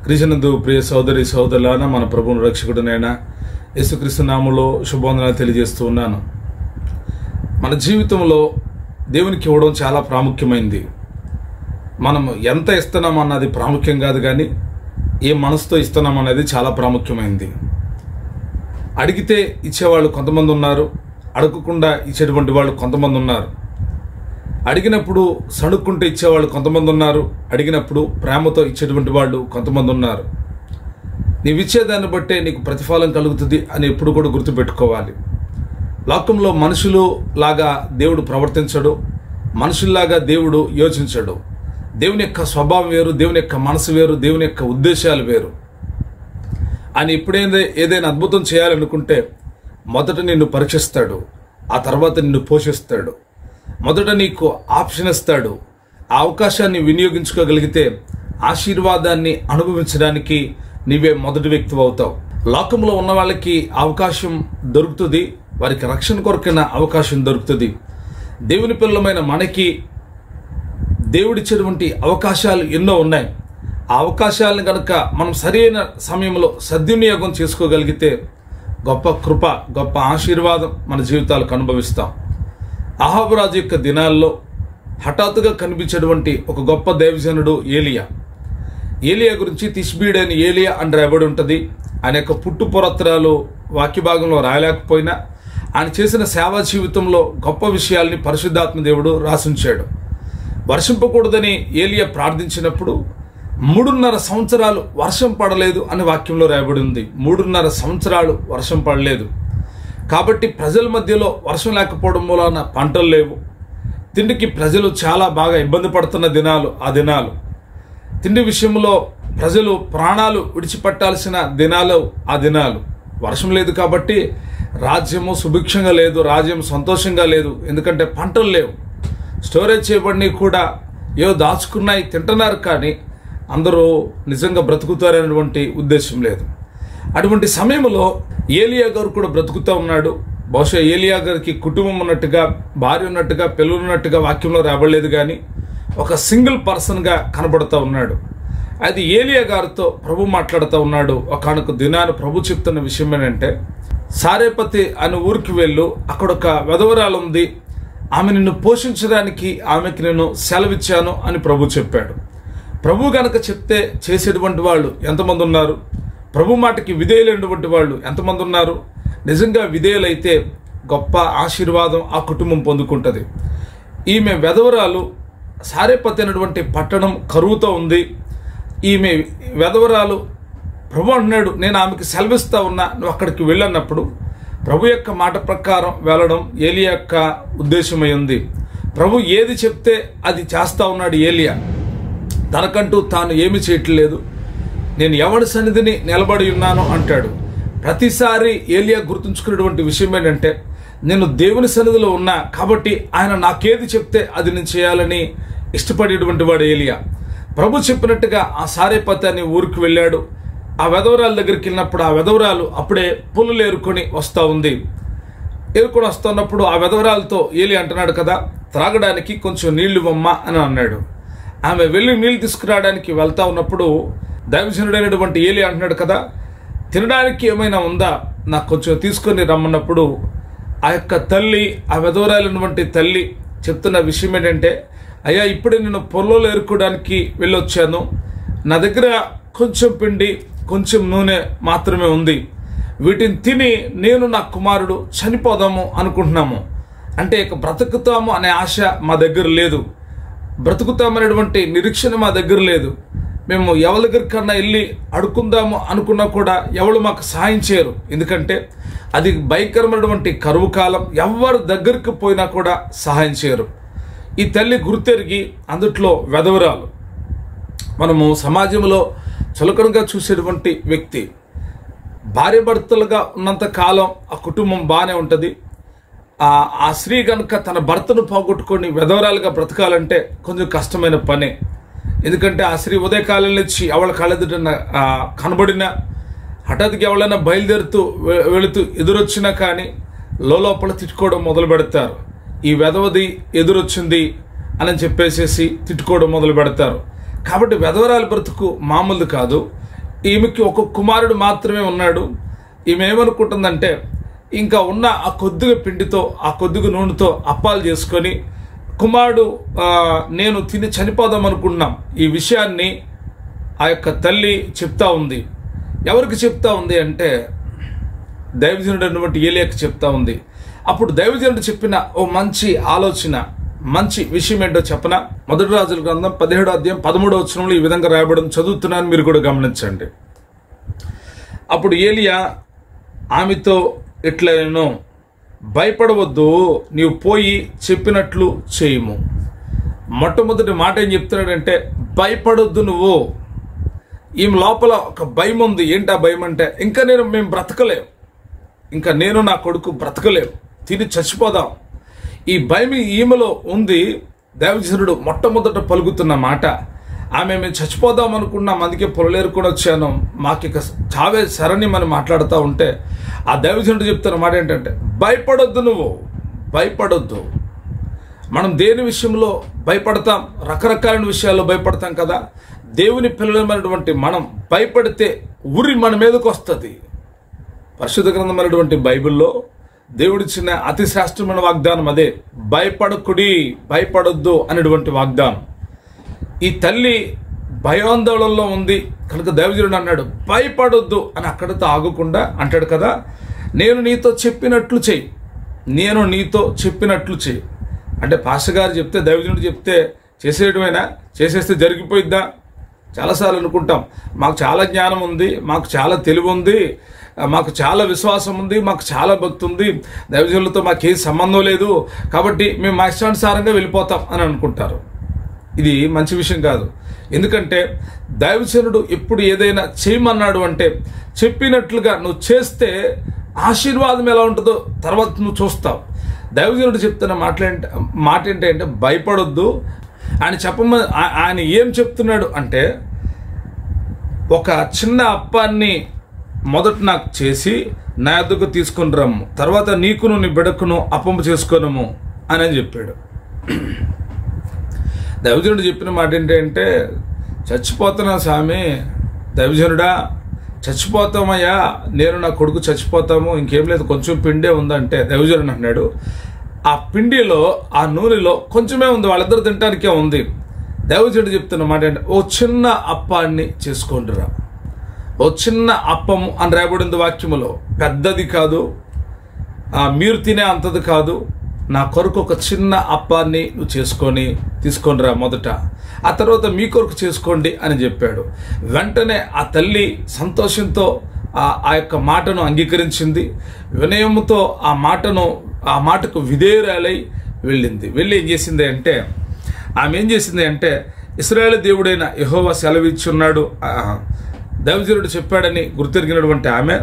క్రీస్తునందు ప్రియ సోదరి సోదరులాన మన ప్రభువును రక్షకుడునైనా యేసుక్రీస్తు నామంలో శుభవందనాలు తెలియజేస్తూ ఉన్నాను మన జీవితంలో దేవునికి ఇవ్వడం చాలా ప్రాముఖ్యమైంది మనం ఎంత ఇస్తున్నాం అన్నది ప్రాముఖ్యం కాదు కానీ ఏ మనసుతో ఇస్తున్నాం అనేది చాలా ప్రాముఖ్యమైంది అడిగితే ఇచ్చేవాళ్ళు కొంతమంది ఉన్నారు అడగకుండా ఇచ్చేటువంటి వాళ్ళు కొంతమంది ఉన్నారు అడిగినప్పుడు సణుక్కుంటే ఇచ్చేవాళ్ళు కొంతమంది ఉన్నారు అడిగినప్పుడు ప్రేమతో ఇచ్చేటువంటి వాళ్ళు కొంతమంది ఉన్నారు నీవు ఇచ్చేదాన్ని బట్టే నీకు ప్రతిఫలం కలుగుతుంది అని ఎప్పుడు కూడా గుర్తుపెట్టుకోవాలి లోకంలో మనుషులు లాగా దేవుడు ప్రవర్తించడు మనుషుల్లాగా దేవుడు యోచించడు దేవుని యొక్క స్వభావం వేరు దేవుని యొక్క మనసు వేరు దేవుని యొక్క ఉద్దేశాలు వేరు ఆయన ఎప్పుడైనా ఏదైనా అద్భుతం చేయాలనుకుంటే మొదట నిన్ను పరీక్షిస్తాడు ఆ తర్వాత నిన్ను పోషిస్తాడు మొదట నీకు ఆప్షన్ ఇస్తాడు ఆ అవకాశాన్ని వినియోగించుకోగలిగితే ఆశీర్వాదాన్ని అనుభవించడానికి నీవే మొదటి వ్యక్తి అవుతావు లోకంలో ఉన్న వాళ్ళకి అవకాశం దొరుకుతుంది వారికి రక్షణ కొరకైన అవకాశం దొరుకుతుంది దేవుని పిల్లమైన మనకి దేవుడిచ్చినటువంటి అవకాశాలు ఎన్నో ఉన్నాయి ఆ అవకాశాలను కనుక మనం సరైన సమయంలో సద్వినియోగం చేసుకోగలిగితే గొప్ప కృప గొప్ప ఆశీర్వాదం మన జీవితాలకు అనుభవిస్తాం అహాబురాజు యొక్క దినాల్లో హఠాత్తుగా కనిపించేటువంటి ఒక గొప్ప దైవజనుడు ఏలియా ఏలియా గురించి తిష్బీడని ఏలియా అని రాయబడి ఉంటుంది ఆయన యొక్క పుట్టు పురత్రాలు వాక్య భాగంలో రాయలేకపోయినా ఆయన చేసిన సేవా జీవితంలో గొప్ప విషయాల్ని పరిశుద్ధాత్మ దేవుడు రాసించాడు వర్షింపకూడదని ఏలియా ప్రార్థించినప్పుడు మూడున్నర సంవత్సరాలు వర్షం పడలేదు అని వాక్యంలో రాయబడి ఉంది మూడున్నర సంవత్సరాలు వర్షం పడలేదు కాబట్టి ప్రజల మధ్యలో వర్షం లేకపోవడం మూలాన పంటలు లేవు తిండికి ప్రజలు చాలా బాగా ఇబ్బంది పడుతున్న దినాలు ఆ దినాలు తిండి విషయంలో ప్రజలు ప్రాణాలు విడిచిపెట్టాల్సిన దినాలు ఆ దినాలు వర్షం లేదు కాబట్టి రాజ్యము సుభిక్షంగా లేదు రాజ్యం సంతోషంగా లేదు ఎందుకంటే పంటలు లేవు స్టోరేజ్ చేయబడినవి కూడా ఏవో దాచుకున్నాయి తింటున్నారు కానీ అందరూ నిజంగా బ్రతుకుతారనేటువంటి ఉద్దేశం లేదు అటువంటి సమయంలో ఏలియా గారు కూడా బ్రతుకుతూ ఉన్నాడు బహుశా ఏలియా గారికి కుటుంబం ఉన్నట్టుగా భార్య ఉన్నట్టుగా పిల్లలు ఉన్నట్టుగా వాక్యంలో రాబడలేదు కానీ ఒక సింగిల్ పర్సన్గా కనబడుతూ ఉన్నాడు అది ఏలియా గారితో ప్రభు మాట్లాడుతూ ఉన్నాడు ఒకనొక దినాన్ని ప్రభు చెప్తున్న విషయం ఏంటంటే సారేపతి అనే ఊరికి వెళ్ళు అక్కడ ఒక వెధవరాలు ఉంది ఆమె నిన్ను పోషించడానికి ఆమెకి నేను సెలవిచ్చాను అని ప్రభు చెప్పాడు ప్రభు గనక చెప్తే చేసేటువంటి వాళ్ళు ఎంతమంది ఉన్నారు ప్రభు మాటకి విధేయులైనటువంటి వాళ్ళు ఎంతమంది ఉన్నారు నిజంగా విధేయులైతే గొప్ప ఆశీర్వాదం ఆ కుటుంబం పొందుకుంటుంది ఈమె వెధవరాలు సారేపతి అనేటువంటి పట్టణం కరువుతో ఉంది ఈమె వెధవరాలు ప్రభు అన్నాడు నేను ఆమెకి సెలవిస్తా ఉన్నా నువ్వు అక్కడికి వెళ్ళన్నప్పుడు ప్రభు యొక్క మాట ప్రకారం వెళ్ళడం ఏలియా యొక్క ఉద్దేశమై ఉంది ప్రభు ఏది చెప్తే అది చేస్తా ఉన్నాడు ఏలియా తనకంటూ తాను ఏమి చేయట్లేదు నేను ఎవరి సన్నిధిని నిలబడి ఉన్నాను అంటాడు ప్రతిసారి ఏలియా గుర్తుంచుకునేటువంటి విషయం ఏంటంటే నేను దేవుని సన్నిధిలో ఉన్నా కాబట్టి ఆయన నాకేది చెప్తే అది నేను చేయాలని ఇష్టపడేటువంటి వాడు ఏలియా ప్రభు చెప్పినట్టుగా ఆ సారేపతి అనే ఊరికి వెళ్ళాడు ఆ వెధవరాల దగ్గరికి వెళ్ళినప్పుడు ఆ వెధవరాలు అప్పుడే పుల్లులు ఏరుకొని వస్తూ ఉంది ఏరుకొని వస్తున్నప్పుడు ఆ వెధవరాలతో ఏలి అంటున్నాడు కదా త్రాగడానికి కొంచెం నీళ్లు ఇవ్వమ్మ అని అన్నాడు ఆమె వెళ్ళి నీళ్లు తీసుకురావడానికి వెళ్తా ఉన్నప్పుడు దైవజనుడైనటువంటి ఏలి అంటున్నాడు కదా తినడానికి ఏమైనా ఉందా నాకు కొంచెం తీసుకొని రమ్మన్నప్పుడు ఆ యొక్క తల్లి ఆ వెధవరాలైనటువంటి తల్లి చెప్తున్న విషయం ఏంటంటే అయ్యా ఇప్పుడే నేను పొలంలో ఏరుకోవడానికి వెళ్ళొచ్చాను నా దగ్గర కొంచెం పిండి కొంచెం నూనె మాత్రమే ఉంది వీటిని తిని నేను నా కుమారుడు చనిపోదాము అనుకుంటున్నాము అంటే ఇక బ్రతుకుతాము అనే ఆశ మా దగ్గర లేదు బ్రతుకుతామనేటువంటి నిరీక్షణ మా దగ్గర లేదు మేము ఎవరి దగ్గరికన్నా వెళ్ళి అడుక్కుందాము అనుకున్నా కూడా ఎవరు మాకు సహాయం చేయరు ఎందుకంటే అది భయంకరమైనటువంటి కరువు కాలం ఎవరి దగ్గరికి పోయినా కూడా సహాయం చేయరు ఈ తల్లి గుర్తెరిగి అందుట్లో వెధవరాలు మనము సమాజంలో చులకనగా చూసేటువంటి వ్యక్తి భార్యభర్తలుగా ఉన్నంత కాలం ఆ కుటుంబం బాగానే ఉంటుంది ఆ స్త్రీ కనుక తన భర్తను పోగొట్టుకొని వెధవరాలుగా బ్రతకాలంటే కొంచెం కష్టమైన పనే ఎందుకంటే ఆ స్త్రీ ఉదయకాలం నుంచి ఎవళ్ళ కళ్ళెదుట కనబడిన హఠాత్తుగా ఎవరైనా బయలుదేరుతూ వెళుతూ ఎదురొచ్చినా కానీ లోపల తిట్టుకోవడం మొదలు పెడతారు ఈ వెధవది ఎదురొచ్చింది అని చెప్పేసేసి తిట్టుకోవడం మొదలు పెడతారు కాబట్టి వెధవరాల బ్రతుకు మామూలు కాదు ఈమెకి ఒక కుమారుడు మాత్రమే ఉన్నాడు ఈమె ఏమనుకుంటుందంటే ఇంకా ఉన్న ఆ కొద్దిగా పిండితో ఆ కొద్దిగా నూనెతో అప్పాలు చేసుకొని కుమారుడు ఆ, నేను తిని చనిపోదాం అనుకున్నాం ఈ విషయాన్ని ఆ యొక్క తల్లి చెప్తా ఉంది ఎవరికి చెప్తా ఉంది అంటే దైవజనుడు అటువంటి ఏలియాకి చెప్తా ఉంది అప్పుడు దైవజనుడు చెప్పిన ఓ మంచి ఆలోచన మంచి విషయం ఏంటో చెప్పన మొదటి రాజుల గ్రంథం పదిహేడో అధ్యాయం పదమూడో వచనంలో ఈ విధంగా రాయబడడం చదువుతున్నాను మీరు కూడా గమనించండి అప్పుడు ఏలియా ఆమెతో ఇట్లనో భయపడవద్దు నీవు పోయి చెప్పినట్లు చేయము మొట్టమొదటి మాట ఏం చెప్తున్నాడంటే భయపడొద్దు నువ్వు ఈమె లోపల ఒక భయం ఉంది ఏంటి ఆ భయం అంటే ఇంకా నేను మేము బ్రతకలేం ఇంకా నేను నా కొడుకు బ్రతకలేం తిని చచ్చిపోదాం ఈ భయం ఈమెలో ఉంది దేవజనుడు మొట్టమొదట పలుకుతున్న మాట ఆమె మేము చచ్చిపోదాం అనుకున్నాం అందుకే పొలలేరుకొని వచ్చాను మాకు ఇక చావే సరని మనం మాట్లాడుతూ ఉంటే ఆ దైవజనుడు చెప్తున్న మాట ఏంటంటే భయపడొద్దు నువ్వు భయపడొద్దు మనం దేని విషయంలో భయపడతాం రకరకాల విషయాల్లో భయపడతాం కదా దేవుని పిల్లలమైనటువంటి మనం భయపడితే ఉరి మన మీదకి వస్తుంది పరిశుద్ధ గ్రంథమైనటువంటి బైబిల్లో దేవుడిచ్చిన అతి శ్రేష్టమైన వాగ్దానం అదే భయపడకుడి భయపడొద్దు అనేటువంటి వాగ్దానం ఈ తల్లి భయాందోళనలో ఉంది కనుక దైవజనుడు అన్నాడు భయపడొద్దు అని అక్కడితో ఆగకుండా అంటాడు కదా నేను నీతో చెప్పినట్లు చెయ్యి నేను నీతో చెప్పినట్లు చెయ్యి అంటే పాస్టర్ గారు చెప్తే దైవజనుడు చెప్తే చేసేయడమేనా చేసేస్తే జరిగిపోయిద్దా చాలాసార్లు అనుకుంటాం మాకు చాలా జ్ఞానం ఉంది మాకు చాలా తెలివి ఉంది మాకు చాలా విశ్వాసం ఉంది మాకు చాలా భక్తి ఉంది దైవజనులతో మాకు ఏ సంబంధం లేదు కాబట్టి మేము మా ఇష్టానుసారంగా వెళ్ళిపోతాం అని అనుకుంటారు ఇది మంచి విషయం కాదు ఎందుకంటే దైవజనుడు ఎప్పుడు ఏదైనా చేయమన్నాడు అంటే చెప్పినట్లుగా నువ్వు చేస్తే ఆశీర్వాదం ఎలా ఉంటుందో తర్వాత నువ్వు చూస్తావు దైవజనుడు చెప్తున్న మాటలేంట మాట ఏంటి అంటే భయపడొద్దు ఆయన చెప్పమ ఆ- ఆయన ఏం చెప్తున్నాడు అంటే ఒక చిన్న అప్పాన్ని మొదట నాకు చేసి నా యొద్దకు తీసుకుని రమ్ము తర్వాత నీకును నీ బిడకును అప్పము చేసుకోనము అని అని చెప్పాడు దైవజనుడు చెప్పిన మాట ఏంటంటే చచ్చిపోతున్నా స్వామి దైవజనుడా చచ్చిపోతామయ్యా నేను నా కొడుకు చచ్చిపోతాము ఇంకేం లేదు కొంచెం పిండే ఉందంటే దైవజనుడు అన్నాడు ఆ పిండిలో ఆ నూనెలో కొంచెమే ఉంది వాళ్ళిద్దరు తినటానికే ఉంది దైవజనుడు చెప్తున్న మాట ఏంటంటే ఓ చిన్న అప్పాన్ని చేసుకోండిరా ఓ చిన్న అప్పము అని రాయబడింది వాక్యములో పెద్దది కాదు ఆ, మీరు తినే అంతది కాదు నా కొరకు ఒక చిన్న అప్పాన్ని నువ్వు చేసుకొని తీసుకొని రా మొదట ఆ తర్వాత మీ కొరకు చేసుకోండి అని చెప్పాడు వెంటనే ఆ తల్లి సంతోషంతో ఆ ఆ యొక్క మాటను అంగీకరించింది వినయముతో ఆ మాటను ఆ మాటకు విధేయురాలై వెళ్ళింది వెళ్ళి ఏం చేసింది అంటే ఆమె ఏం చేసింది అంటే ఇస్రాయేల్ దేవుడైన యహోవా సెలవిచ్చున్నాడు ఆ, దైవజనుడు చెప్పాడని గుర్తెరిగినటువంటి ఆమె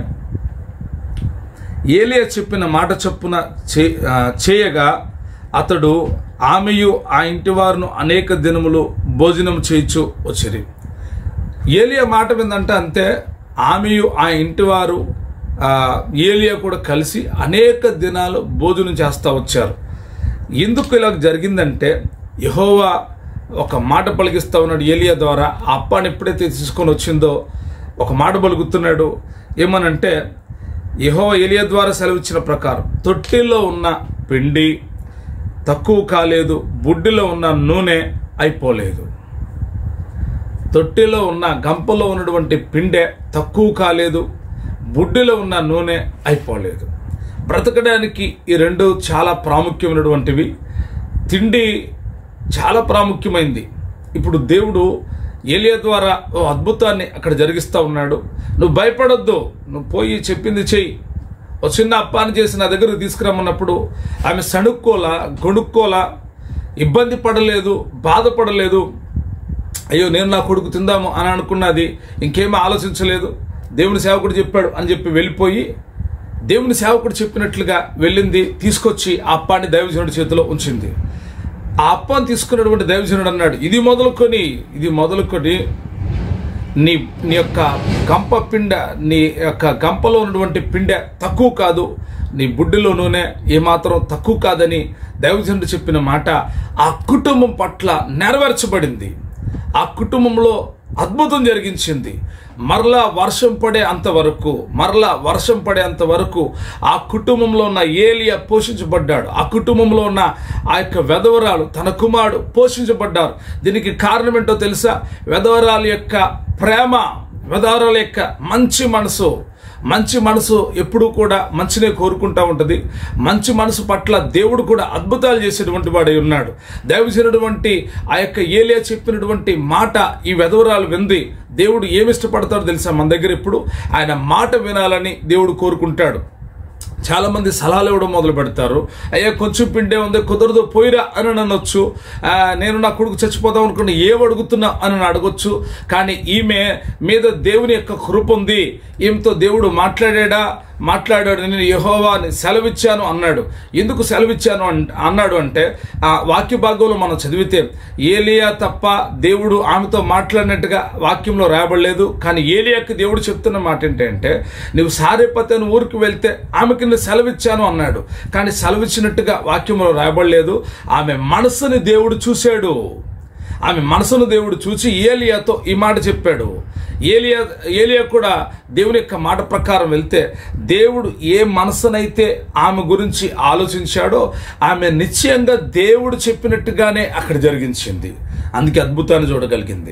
ఏలియా చెప్పిన మాట చొప్పున చే- ఆ, చేయగా అతడు ఆమెయు ఆ ఇంటి వారును అనేక దినములు భోజనం చేయించు వచ్చిరి ఏలియా మాట విందంటే అంతే ఆమెయు ఆ ఇంటి వారు ఆ, ఏలియా కూడా కలిసి అనేక దినాలు భోజనం చేస్తూ వచ్చారు ఎందుకు ఇలా జరిగిందంటే యహోవా ఒక మాట పలికిస్తా ఉన్నాడు ఏలియా ద్వారా ఆ అప్పాన్ని ఎప్పుడైతే తీసుకొని వచ్చిందో ఒక మాట పలుకుతున్నాడు ఏమనంటే యహో ఏలియా ద్వారా సెలవిచ్చిన ప్రకారం తొట్టిల్లో ఉన్న పిండి తక్కువ కాలేదు బుడ్డిలో ఉన్న నూనె అయిపోలేదు తొట్టిలో ఉన్న గంపలో ఉన్నటువంటి పిండె తక్కువ కాలేదు బుడ్డిలో ఉన్న నూనె అయిపోలేదు బ్రతకడానికి ఈ రెండు చాలా ప్రాముఖ్యమైనటువంటివి తిండి చాలా ప్రాముఖ్యమైంది ఇప్పుడు దేవుడు ఏలియా ద్వారా ఓ అద్భుతాన్ని అక్కడ జరిగిస్తూ ఉన్నాడు నువ్వు భయపడొద్దు నువ్వు పోయి చెప్పింది చెయ్యి ఓ చిన్న అప్పాన్ని చేసి నా దగ్గరకు తీసుకురమ్మన్నప్పుడు ఆమె సణుక్కోలా గొణుక్కోలా ఇబ్బంది పడలేదు బాధపడలేదు అయ్యో నేను నా కొడుకు తిందాము అని అనుకున్నది ఇంకేమీ ఆలోచించలేదు దేవుని సేవకుడు చెప్పాడు అని చెప్పి వెళ్ళిపోయి దేవుని సేవకుడు చెప్పినట్లుగా వెళ్ళింది తీసుకొచ్చి ఆ అప్పాన్ని దైవజనుడి చేతిలో ఉంచింది ఆ అప్పాన్ని తీసుకున్నటువంటి దైవజనుడు అన్నాడు ఇది మొదలుకొని ఇది మొదలుకొని నీ నీ యొక్క గంప పిండ నీ యొక్క గంపలో ఉన్నటువంటి పిండ తక్కువ కాదు నీ బుడ్డిలో నూనె ఏమాత్రం తక్కువ కాదని దైవజనుడు చెప్పిన మాట ఆ కుటుంబం పట్ల నెరవేర్చబడింది ఆ కుటుంబంలో అద్భుతం జరిగించింది మరలా వర్షం పడే అంతవరకు మరలా వర్షం పడేంత వరకు ఆ కుటుంబంలో ఉన్న ఏలియా పోషించబడ్డాడు ఆ కుటుంబంలో ఉన్న ఆ యొక్క వెధవరాలు తన కుమారుడు పోషించబడ్డారు దీనికి కారణం ఏంటో తెలుసా వెధవరాల యొక్క ప్రేమ వెధవరాల యొక్క మంచి మనసు మంచి మనసు ఎప్పుడూ కూడా మంచినే కోరుకుంటా ఉంటుంది మంచి మనసు పట్ల దేవుడు కూడా అద్భుతాలు చేసేటువంటి వాడై ఉన్నాడు దైవజనుటువంటి ఆ యొక్క ఏలియా చెప్పినటువంటి మాట ఈ వెధవరాలు వింది దేవుడు ఏమి ఇష్టపడతాడో తెలుసా మన దగ్గర ఇప్పుడు ఆయన మాట వినాలని దేవుడు కోరుకుంటాడు చాలా మంది సలహాలు ఇవ్వడం మొదలు పెడతారు అయ్యా కొంచెం పిండే ఉంది కుదరదు పోయిరా అని అనొచ్చు ఆ, నేను నా కొడుకు చచ్చిపోదాం అనుకుని ఏం అడుగుతున్నా అని నన్ను అడగొచ్చు కానీ ఈమె మీద దేవుని యొక్క కృప ఉంది ఈమెతో దేవుడు మాట్లాడాడా మాట్లాడాడు నేను యహోవాని సెలవిచ్చాను అన్నాడు ఎందుకు సెలవిచ్చాను అన్- అన్నాడు అంటే ఆ వాక్య భాగంలో మనం చదివితే ఏలియా తప్ప దేవుడు ఆమెతో మాట్లాడినట్టుగా వాక్యంలో రాయబడలేదు కానీ ఏలియాకి దేవుడు చెప్తున్న మాట ఏంటంటే నువ్వు సారేపతని ఊరికి వెళ్తే ఆమెకి నేను సెలవిచ్చాను అన్నాడు కానీ సెలవిచ్చినట్టుగా వాక్యంలో రాయబడలేదు ఆమె మనసుని దేవుడు చూశాడు ఆమె మనసును దేవుడు చూసి ఏలియాతో ఈ మాట చెప్పాడు ఏలియా ఏలియా కూడా దేవుని యొక్క మాట ప్రకారం వెళ్తే దేవుడు ఏ మనసునైతే ఆమె గురించి ఆలోచించాడో ఆమె నిశ్చయంగా దేవుడు చెప్పినట్టుగానే అక్కడ జరిగించింది అందుకే అద్భుతాన్ని చూడగలిగింది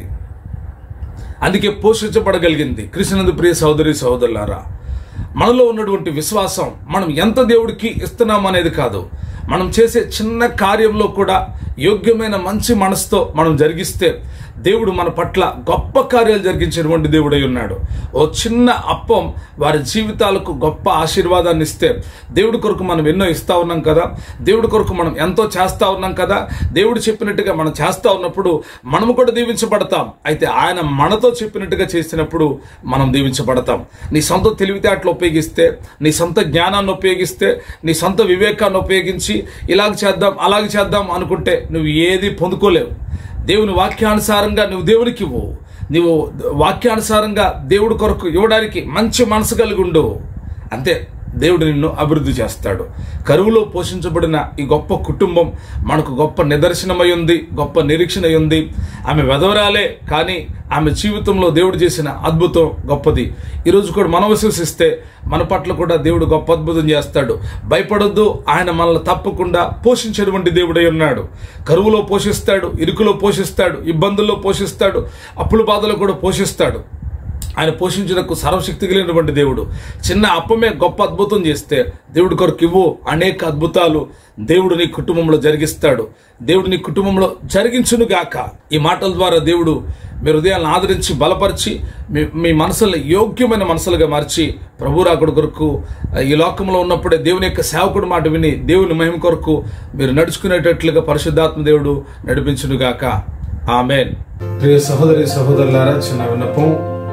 అందుకే పోషించబడగలిగింది కృష్ణనందు ప్రియ సహోదరి సహోదరులారా మనలో ఉన్నటువంటి విశ్వాసం మనం ఎంత దేవుడికి ఇస్తున్నాం అనేది కాదు మనం చేసే చిన్న కార్యంలో కూడా యోగ్యమైన మంచి మనసుతో మనం జరిగిస్తే దేవుడు మన పట్ల గొప్ప కార్యాలు జరిగించేటువంటి దేవుడై ఉన్నాడు ఓ చిన్న అప్పం వారి జీవితాలకు గొప్ప ఆశీర్వాదాన్ని ఇస్తే దేవుడి కొరకు మనం ఎన్నో ఇస్తా ఉన్నాం కదా దేవుడి కొరకు మనం ఎంతో చేస్తా ఉన్నాం కదా దేవుడు చెప్పినట్టుగా మనం చేస్తా ఉన్నప్పుడు మనము కూడా దీవించబడతాం అయితే ఆయన మనతో చెప్పినట్టుగా చేసినప్పుడు మనం దీవించబడతాం నీ సొంత తెలివితేటలు ఉపయోగిస్తే నీ సొంత జ్ఞానాన్ని ఉపయోగిస్తే నీ సొంత వివేకాన్ని ఉపయోగించి ఇలాగ చేద్దాం అలాగ చేద్దాం అనుకుంటే నువ్వు ఏది పొందుకోలేవు దేవుని వాక్యానుసారంగా నువ్వు దేవునికి ఇవ్వు నువ్వు వాక్యానుసారంగా దేవుడి కొరకు ఇవ్వడానికి మంచి మనసు కలిగి ఉండు అంతే దేవుడు నిన్ను అభివృద్ధి చేస్తాడు కరువులో పోషించబడిన ఈ గొప్ప కుటుంబం మనకు గొప్ప నిదర్శనమై ఉంది గొప్ప నిరీక్షణ అయి ఉంది ఆమె వెదవరాలే కానీ ఆమె జీవితంలో దేవుడు చేసిన అద్భుతం గొప్పది ఈరోజు కూడా మనం విశ్వసిస్తే మన పట్ల కూడా దేవుడు గొప్ప అద్భుతం చేస్తాడు భయపడొద్దు ఆయన మనల్ని తప్పకుండా పోషించేటువంటి దేవుడై ఉన్నాడు కరువులో పోషిస్తాడు ఇరుకులో పోషిస్తాడు ఇబ్బందుల్లో పోషిస్తాడు అప్పుల బాధలో కూడా పోషిస్తాడు ఆయన పోషించడానికి సర్వశక్తి కలిగినటువంటి దేవుడు చిన్న అప్పమే గొప్ప అద్భుతం చేస్తే దేవుడి కొరకు ఇవ్వు అనేక అద్భుతాలు దేవుడు నీ కుటుంబంలో జరిగిస్తాడు దేవుడు నీ కుటుంబంలో జరిగించును గాక ఈ మాటల ద్వారా దేవుడు మీ హృదయాలను ఆదరించి బలపరిచి మీ మీ మనసుల్ని యోగ్యమైన మనసులుగా మార్చి ప్రభు రాకుడు కొరకు ఈ లోకంలో ఉన్నప్పుడే దేవుని యొక్క సేవకుడు మాట విని దేవుని మహిమ కొరకు మీరు నడుచుకునేటట్లుగా పరిశుద్ధాత్మ దేవుడు నడిపించును గాక ఆమెన్ ప్రియ సహోదరి సహోదరులారా చిన్న విన్నపం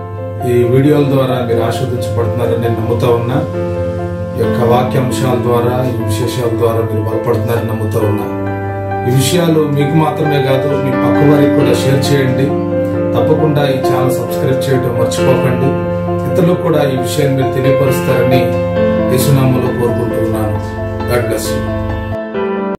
ఈ వీడియోల ద్వారా మీరు ఆస్వాదించబడుతున్నారని నేను నమ్ముతా ఉన్నా ఈ యొక్క వాక్యాంశాల ద్వారా ఈ విశేషాల ద్వారా మీరు బలపడుతున్నారని నమ్ముతా ఉన్నా ఈ విషయాలు మీకు మాత్రమే కాదు మీ పక్క వారికి కూడా షేర్ చేయండి తప్పకుండా ఈ ఛానల్ సబ్స్క్రైబ్ చేయడం మర్చిపోకండి ఇతరులకు కూడా ఈ విషయాన్ని మీరు తెలియపరుస్తారని యేసునామంలో కోరుకుంటున్నాను గాడ్ బ్లెస్ యూ